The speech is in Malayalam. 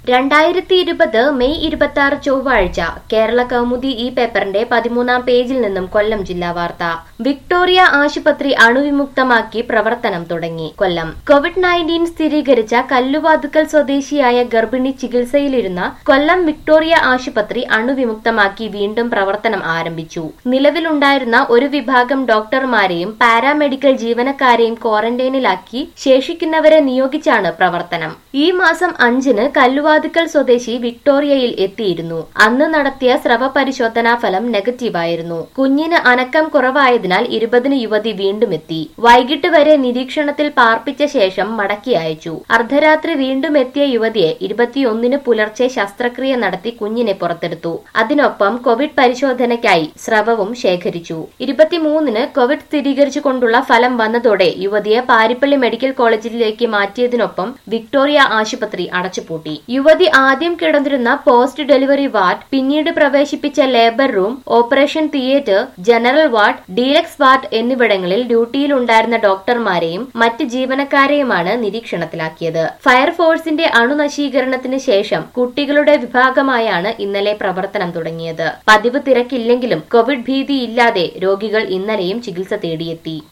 രണ്ടായിരത്തി ഇരുപത് മെയ് ഇരുപത്തി ആറ് ചൊവ്വാഴ്ച കേരള കൗമുദി ഈ പേപ്പറിന്റെ പതിമൂന്നാം പേജിൽ നിന്നും കൊല്ലം ജില്ലാ വാർത്ത വിക്ടോറിയ ആശുപത്രി അണുവിമുക്തമാക്കി പ്രവർത്തനം തുടങ്ങി കൊല്ലം കോവിഡ് നയൻറ്റീൻ സ്ഥിരീകരിച്ച കല്ലുവാതുക്കൽ സ്വദേശിയായ ഗർഭിണി ചികിത്സയിലിരുന്ന കൊല്ലം വിക്ടോറിയ ആശുപത്രി അണുവിമുക്തമാക്കി വീണ്ടും പ്രവർത്തനം ആരംഭിച്ചു നിലവിലുണ്ടായിരുന്ന ഒരു വിഭാഗം ഡോക്ടർമാരെയും പാരാമെഡിക്കൽ ജീവനക്കാരെയും ക്വാറന്റൈനിലാക്കി ശേഷിക്കുന്നവരെ നിയോഗിച്ചാണ് പ്രവർത്തനം ഈ മാസം അഞ്ചിന് കല്ലുവാതുക്കൽ സ്വദേശി വിക്ടോറിയയിൽ എത്തിയിരുന്നു അന്ന് നടത്തിയ സ്രവ പരിശോധനാ ഫലം നെഗറ്റീവായിരുന്നു കുഞ്ഞിന് അനക്കം കുറവായതിനാൽ ഇരുപതിന് യുവതി വീണ്ടും എത്തി വൈകിട്ട് വരെ നിരീക്ഷണത്തിൽ പാർപ്പിച്ച ശേഷം മടക്കി അയച്ചു അർദ്ധരാത്രി വീണ്ടും എത്തിയ യുവതിയെ ഇരുപത്തിയൊന്നിന് പുലർച്ചെ ശസ്ത്രക്രിയ നടത്തി കുഞ്ഞിനെ പുറത്തെടുത്തു അതിനൊപ്പം കോവിഡ് പരിശോധനയ്ക്കായി സ്രവവും ശേഖരിച്ചു ഇരുപത്തിമൂന്നിന് കോവിഡ് സ്ഥിരീകരിച്ചുകൊണ്ടുള്ള ഫലം വന്നതോടെ യുവതിയെ പാരിപ്പള്ളി മെഡിക്കൽ കോളേജിലേക്ക് മാറ്റിയതിനൊപ്പം വിക്ടോറിയ ആശുപത്രി അടച്ചുപൂട്ടി യുവതി ആദ്യം കിടന്നിരുന്ന പോസ്റ്റ് ഡെലിവറി വാർഡ് പിന്നീട് പ്രവേശിപ്പിച്ച labour room operation theatre general ward deluxe ward എന്നിവിടങ്ങളിൽ ഡ്യൂട്ടിയിലുണ്ടായിരുന്ന ഡോക്ടർമാരെയും മറ്റ് ജീവനക്കാരെയുമാണ് നിരീക്ഷണത്തിലാക്കിയത് ഫയർഫോഴ്സിന്റെ അണുനശീകരണത്തിന് ശേഷം കുട്ടികളുടെ വിഭാഗമായാണ് ഇന്നലെ പ്രവർത്തനം തുടങ്ങിയത് പതിവ് തിരക്കില്ലെങ്കിലും കോവിഡ് ഭീതിയില്ലാതെ രോഗികൾ ഇന്നലെയും ചികിത്സ തേടിയെത്തി